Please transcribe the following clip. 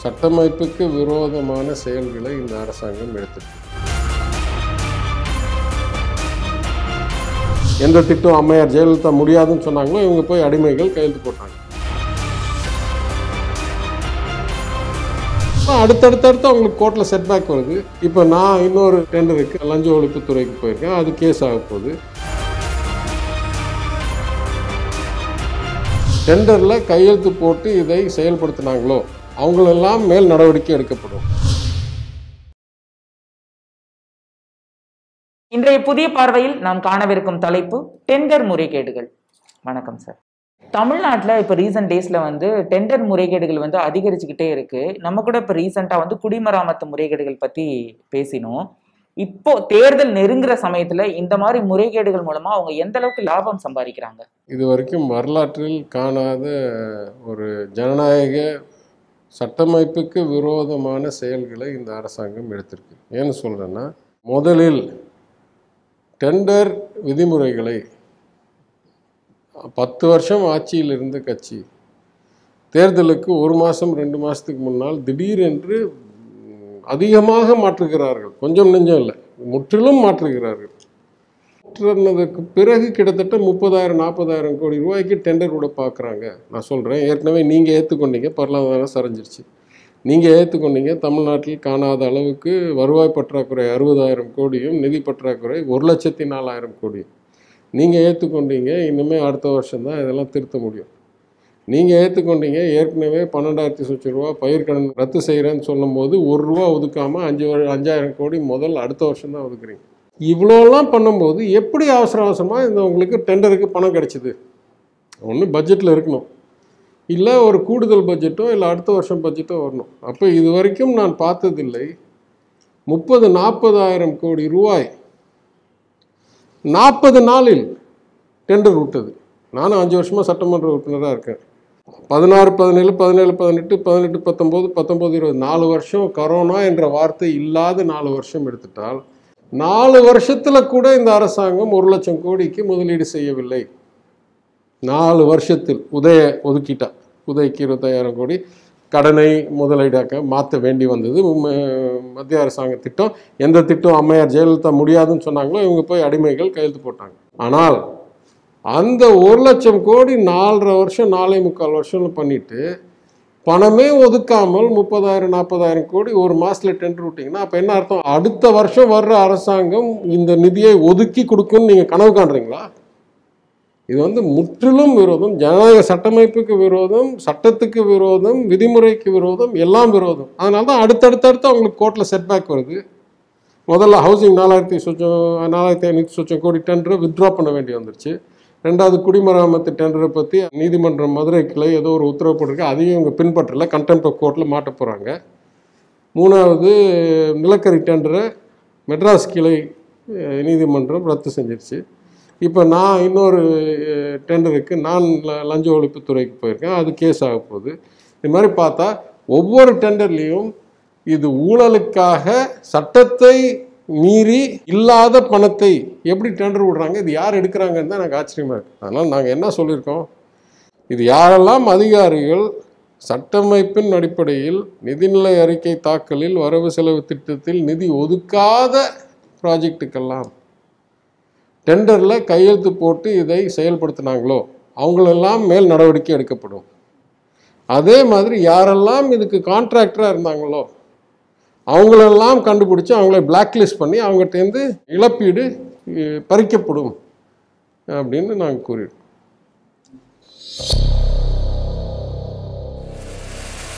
சட்டமைப்புக்கு விரோதமான செயல்களை இந்த அரசாங்கம் எடுத்திருக்கு எந்த திட்டம் அம்மையார் ஜெயலலிதா முடியாதுன்னு சொன்னாங்களோ இவங்க போய் அடிமைகள் கையெழுத்து போட்டாங்க ஆனா, அடுத்தடுத்தடுத்து அவங்களுக்கு கோர்ட்டில் செட்பேக் வருது இப்போ நான் இன்னொரு டெண்டருக்கு லஞ்ச ஒழிப்புத்துறைக்கு போயிருக்கேன் அது கேஸ் ஆக போகுது டெண்டரில் கையெழுத்து போட்டு இதை செயல்படுத்தினாங்களோ அவங்களெல்லாம் மேல் நடவடிக்கை எடுக்கப்படும் இன்றைய புதிய பார்வையில் நாம் காணவிருக்கும் தலைப்பு டெண்டர் முறைகேடுகள் வணக்கம் சார் தமிழ்நாட்டில் இப்போ ரீசன்ட் டேஸில் வந்து டெண்டர் முறைகேடுகள் வந்து அதிகரிச்சுக்கிட்டே இருக்கு நம்ம கூட இப்போ ரீசெண்டாக வந்து குடிமராமத்து முறைகேடுகள் பற்றி பேசினோம் இப்போ தேர்தல் நெருங்குற சமயத்தில் இந்த மாதிரி முறைகேடுகள் மூலமா அவங்க எந்த அளவுக்கு லாபம் சம்பாதிக்கிறாங்க இது வரைக்கும் வரலாற்றில் காணாத ஒரு ஜனநாயக சட்டமைப்புக்கு விரோதமான செயல்களை இந்த அரசாங்கம் எடுத்திருக்கு ஏன்னு சொல்கிறேன்னா முதலில் டெண்டர் விதிமுறைகளை பத்து வருஷம் ஆட்சியில் இருந்த கட்சி தேர்தலுக்கு ஒரு மாதம் ரெண்டு மாதத்துக்கு முன்னால் திடீரென்று ம், அதிகமாக மாற்றுகிறார்கள் கொஞ்சம் நெஞ்சம் இல்லை முற்றிலும் மாற்றுகிறார்கள் மாற்றுனதுக்கு பிறகு கிட்டத்தட்ட முப்பதாயிரம் நாற்பதாயிரம் கோடி ரூபாய்க்கு டெண்டர் கூட பார்க்குறாங்க நான் சொல்கிறேன் ஏற்கனவே நீங்கள் ஏற்றுக்கொண்டீங்க பொருளாதாரம் சரிஞ்சிருச்சு நீங்கள் ஏற்றுக்கொண்டீங்க தமிழ்நாட்டில் காணாத அளவுக்கு வருவாய் பற்றாக்குறை அறுபதாயிரம் கோடியும் நிதி பற்றாக்குறை ஒரு லட்சத்தி நாலாயிரம் கோடியும் நீங்கள் ஏற்றுக்கொண்டீங்க இனிமே அடுத்த வருஷம் தான் இதெல்லாம் திருத்த முடியும் நீங்கள் ஏற்றுக்கொண்டீங்க ஏற்கனவே பன்னெண்டாயிரத்தி சொச்ச ரூபா பயிர்க்கடன் ரத்து செய்கிறேன்னு சொல்லும்போது ஒரு ரூபா ஒதுக்காமல் அஞ்சு வரு- அஞ்சாயிரம் கோடி முதல் அடுத்த வருஷம் தான் ஒதுக்குறீங்க இவ்வளோலாம் பண்ணும்போது எப்படி அவசர அவசரமாக இந்த உங்களுக்கு டெண்டருக்கு பணம் கிடைச்சிது ஒன்று பட்ஜெட்டில் இருக்கணும் இல்லை ஒரு கூடுதல் பட்ஜெட்டோ இல்லை அடுத்த வருஷம் பட்ஜெட்டோ வரணும் அப்போ இது வரைக்கும் நான் பார்த்ததில்லை முப்பது நாற்பதாயிரம் கோடி ரூபாய் நாற்பது நாளில் டெண்டர் விட்டது நானும் அஞ்சு வருஷமாக சட்டமன்ற உறுப்பினராக இருக்கேன் பதினாறு பதினேழு பதினேழு பதினெட்டு பதினெட்டு பத்தொம்போது பத்தொம்போது இருபது நாலு வருஷம் கரோனா என்ற வார்த்தை இல்லாத நாலு வருஷம் எடுத்துட்டால் நாலு வருஷத்தில் கூட இந்த அரசாங்கம் ஒரு லட்சம் கோடிக்கு முதலீடு செய்யவில்லை நாலு வருஷத்தில் உதய ஒதுக்கிட்டா உதய்க்கு இருபத்தாயிரம் கோடி கடனை முதலீடாக்க மாற்ற வேண்டி வந்தது ம- மத்திய அரசாங்க திட்டம் எந்த திட்டம் அம்மையார் ஜெயலலிதா முடியாதுன்னு சொன்னாங்களோ இவங்க போய் அடிமைகள் கையெழுத்து போட்டாங்க ஆனால் அந்த ஒரு லட்சம் கோடி நாலரை வருஷம் நாலே முக்கால் வருஷம்னு பண்ணிட்டு பணமே ஒதுக்காமல் முப்பதாயிரம் நாற்பதாயிரம் கோடி ஒரு மாசத்துல டெண்டர் விட்டீங்கன்னா அப்போ என்ன அர்த்தம் அடுத்த வருஷம் வர்ற அரசாங்கம் இந்த நிதியை ஒதுக்கி கொடுக்கும்னு நீங்கள் கனவு காண்றீங்களா இது வந்து முற்றிலும் விரோதம் ஜனநாயக சட்டமைப்புக்கு விரோதம் சட்டத்துக்கு விரோதம் விதிமுறைக்கு விரோதம் எல்லாம் விரோதம் அதனால தான் அடுத்தடுத்தடுத்து அவங்களுக்கு கோர்ட்டில் செட்பேக் வருது முதல்ல ஹவுசிங் நாலாயிரத்தி சொச்சம் நாலாயிரத்தி ஐநூற்றி சொச்சம் கோடி டெண்டரை வித்ட்ரா பண்ண வேண்டி வந்துருச்சு ரெண்டாவது குடிமராமத்து டெண்டரை பற்றி நீதிமன்றம் மதுரை கிளை ஏதோ ஒரு உத்தரவு போட்டிருக்கு அதையும் இவங்க பின்பற்றல கண்டெம்ட் ஆஃப் கோர்ட்டில் மாட்ட போகிறாங்க மூணாவது நிலக்கரி டெண்டரை மெட்ராஸ் கிளை அஹ், நீதிமன்றம் ரத்து செஞ்சிருச்சு இப்போ நான் இன்னொரு அஹ், டெண்டருக்கு நான் ல- லஞ்ச ஒழிப்புத்துறைக்கு போயிருக்கேன் அது கேஸ் ஆக போகுது இது மாதிரி பார்த்தா ஒவ்வொரு டெண்டர்லேயும் இது ஊழலுக்காக சட்டத்தை மீறி இல்லாத பணத்தை எப்படி டெண்டர் விடுறாங்க இது யார் எடுக்கிறாங்கன்னு தான் எனக்கு ஆச்சரியமா இருக்கு அதனால் நாங்கள் என்ன சொல்லியிருக்கோம் இது யாரெல்லாம் அதிகாரிகள் சட்டமைப்பின் அடிப்படையில் நிதிநிலை அறிக்கை தாக்கலில் வரவு செலவு திட்டத்தில் நிதி ஒதுக்காத ப்ராஜெக்ட்டுக்கெல்லாம் டெண்டரில் கையெழுத்து போட்டு இதை செயல்படுத்தினாங்களோ அவங்களெல்லாம் மேல் நடவடிக்கை எடுக்கப்படும் அதே மாதிரி யாரெல்லாம் இதுக்கு கான்ட்ராக்டராக இருந்தாங்களோ அவங்களெல்லாம் கண்டுபிடிச்சி அவங்கள பிளாக்லிஸ்ட் பண்ணி அவங்ககிட்டேருந்து இழப்பீடு அஹ், பறிக்கப்படும் அப்படின்னு நாங்கள் கூறியிருக்கோம்